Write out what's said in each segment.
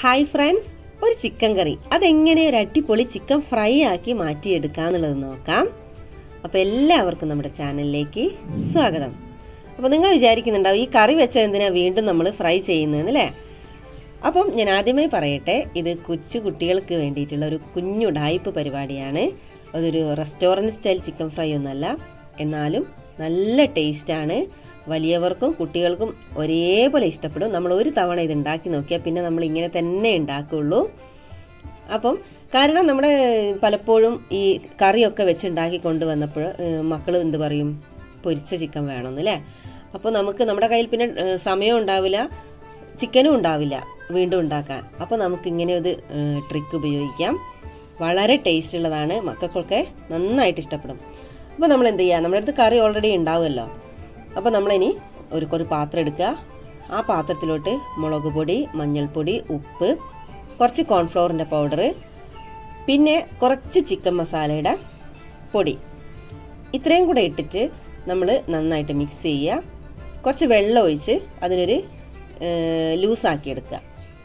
hi friends ഒരു chicken curry അതെങ്ങനെ ഒരു അടിപൊളി ചിക്കൻ ഫ്രൈ ആക്കി മാറ്റിയെടുക്കാന്നുള്ളത് നോക്കാം അപ്പോൾ എല്ലാവർക്കും നമ്മുടെ ചാനലിലേക്ക് സ്വാഗതം അപ്പോൾ നിങ്ങൾ വിചാരിക്കുന്നുണ്ടാവും ഈ കറി വെച്ച എന്തിനാ വീണ്ടും നമ്മൾ ഫ്രൈ ചെയ്യുന്നതെന്നല്ലേ അപ്പം ഞാൻ ആദ്യമായി പറയട്ടെ ഇത് കൊച്ചു കുട്ടികൾക്ക് വേണ്ടിയിട്ടുള്ള ഒരു കുഞ്ഞു ഡായ്പ് പരിപാടിയാണ് അതൊരു റെസ്റ്റോറൻറ്റ് സ്റ്റൈൽ ചിക്കൻ ഫ്രൈ ഒന്നല്ല എന്നാലും നല്ല ടേസ്റ്റാണ് വലിയവർക്കും കുട്ടികൾക്കും ഒരേപോലെ ഇഷ്ടപ്പെടും നമ്മൾ ഒരു തവണ ഇത് ഉണ്ടാക്കി നോക്കിയാൽ പിന്നെ നമ്മൾ ഇങ്ങനെ തന്നെ ഉണ്ടാക്കുള്ളൂ അപ്പം കാരണം നമ്മുടെ പലപ്പോഴും ഈ കറിയൊക്കെ വെച്ച് ഉണ്ടാക്കി കൊണ്ടുവന്നപ്പോൾ മക്കൾ എന്ത് പറയും പൊരിച്ച ചിക്കൻ വേണമെന്നല്ലേ അപ്പോൾ നമുക്ക് നമ്മുടെ കയ്യിൽ പിന്നെ ഏഹ്, സമയം ഉണ്ടാവില്ല ചിക്കനും ഉണ്ടാവില്ല വീണ്ടും ഉണ്ടാക്കാൻ അപ്പോൾ നമുക്ക് ഇങ്ങനെ ഒരു ട്രിക്ക് ഉപയോഗിക്കാം വളരെ ടേസ്റ്റ് ഉള്ളതാണ് മക്കൾക്കൊക്കെ നന്നായിട്ട് ഇഷ്ടപ്പെടും അപ്പോൾ നമ്മൾ എന്ത് ചെയ്യുക നമ്മുടെ അടുത്ത് കറി ഓൾറെഡി ഉണ്ടാവുമല്ലോ അപ്പോൾ നമ്മളിനി ഒരു ഒരു പാത്രം എടുക്കുക ആ പാത്രത്തിലോട്ട് മുളക് പൊടി മഞ്ഞൾപ്പൊടി ഉപ്പ് കുറച്ച് കോൺഫ്ലവറിൻ്റെ പൗഡർ പിന്നെ കുറച്ച് ചിക്കൻ മസാലയുടെ പൊടി ഇത്രയും കൂടെ ഇട്ടിട്ട് നമ്മൾ നന്നായിട്ട് മിക്സ് ചെയ്യുക കുറച്ച് വെള്ളം ഒഴിച്ച് അതിനൊരു ലൂസാക്കി എടുക്കുക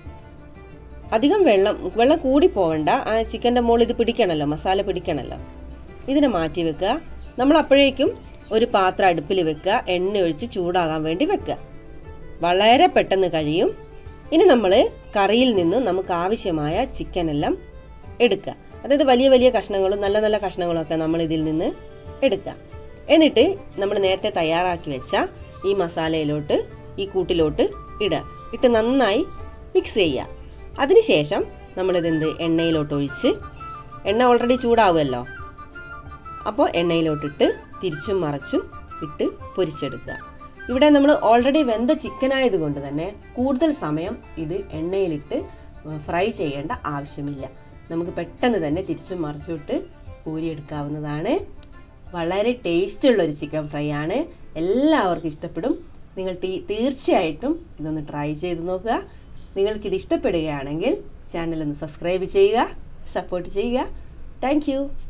അധികം വെള്ളം വെള്ളം കൂടി പോവണ്ട ആ ചിക്കൻ്റെ മുകളിൽ ഇത് പിടിക്കണമല്ലോ മസാല പിടിക്കണമല്ലോ ഇതിനെ മാറ്റി വെക്കുക നമ്മൾ അപ്പോഴേക്കും ഒരു പാത്രം അടുപ്പിൽ വെക്കുക എണ്ണ ഒഴിച്ച് ചൂടാകാൻ വേണ്ടി വെക്കുക വളരെ പെട്ടെന്ന് കഴിയും ഇനി നമ്മൾ കറിയിൽ നിന്നും നമുക്ക് ആവശ്യമായ ചിക്കനെല്ലാം എടുക്കുക അതായത് വലിയ വലിയ കഷ്ണങ്ങളും നല്ല നല്ല കഷ്ണങ്ങളൊക്കെ നമ്മൾ ഇതിൽ നിന്ന് എടുക്കുക എന്നിട്ട് നമ്മൾ നേരത്തെ തയ്യാറാക്കി വെച്ച ഈ മസാലയിലോട്ട് ഈ കൂട്ടിലോട്ട് ഇടുക ഇട്ട് നന്നായി മിക്സ് ചെയ്യുക അതിനുശേഷം നമ്മളിതെന്ത് എണ്ണയിലോട്ട് ഒഴിച്ച് എണ്ണ ഓൾറെഡി ചൂടാവുമല്ലോ അപ്പോൾ എണ്ണയിലോട്ടിട്ട് തിരിച്ചും മറച്ചും ഇട്ട് പൊരിച്ചെടുക്കുക ഇവിടെ നമ്മൾ ഓൾറെഡി വെന്ത ചിക്കൻ ആയതുകൊണ്ട് തന്നെ കൂടുതൽ സമയം ഇത് എണ്ണയിലിട്ട് ഫ്രൈ ചെയ്യേണ്ട ആവശ്യമില്ല നമുക്ക് പെട്ടെന്ന് തന്നെ തിരിച്ചും മറിച്ചും ഇട്ട് പൂരിയെടുക്കാവുന്നതാണ് വളരെ ടേസ്റ്റ് ഉള്ള ഒരു ചിക്കൻ ഫ്രൈ ആണ് എല്ലാവർക്കും ഇഷ്ടപ്പെടും നിങ്ങൾ തീ- തീർച്ചയായിട്ടും ഇതൊന്ന് ട്രൈ ചെയ്ത് നോക്കുക നിങ്ങൾക്കിത് ഇഷ്ടപ്പെടുകയാണെങ്കിൽ ചാനൽ ഒന്ന് സബ്സ്ക്രൈബ് ചെയ്യുക സപ്പോർട്ട് ചെയ്യുക താങ്ക്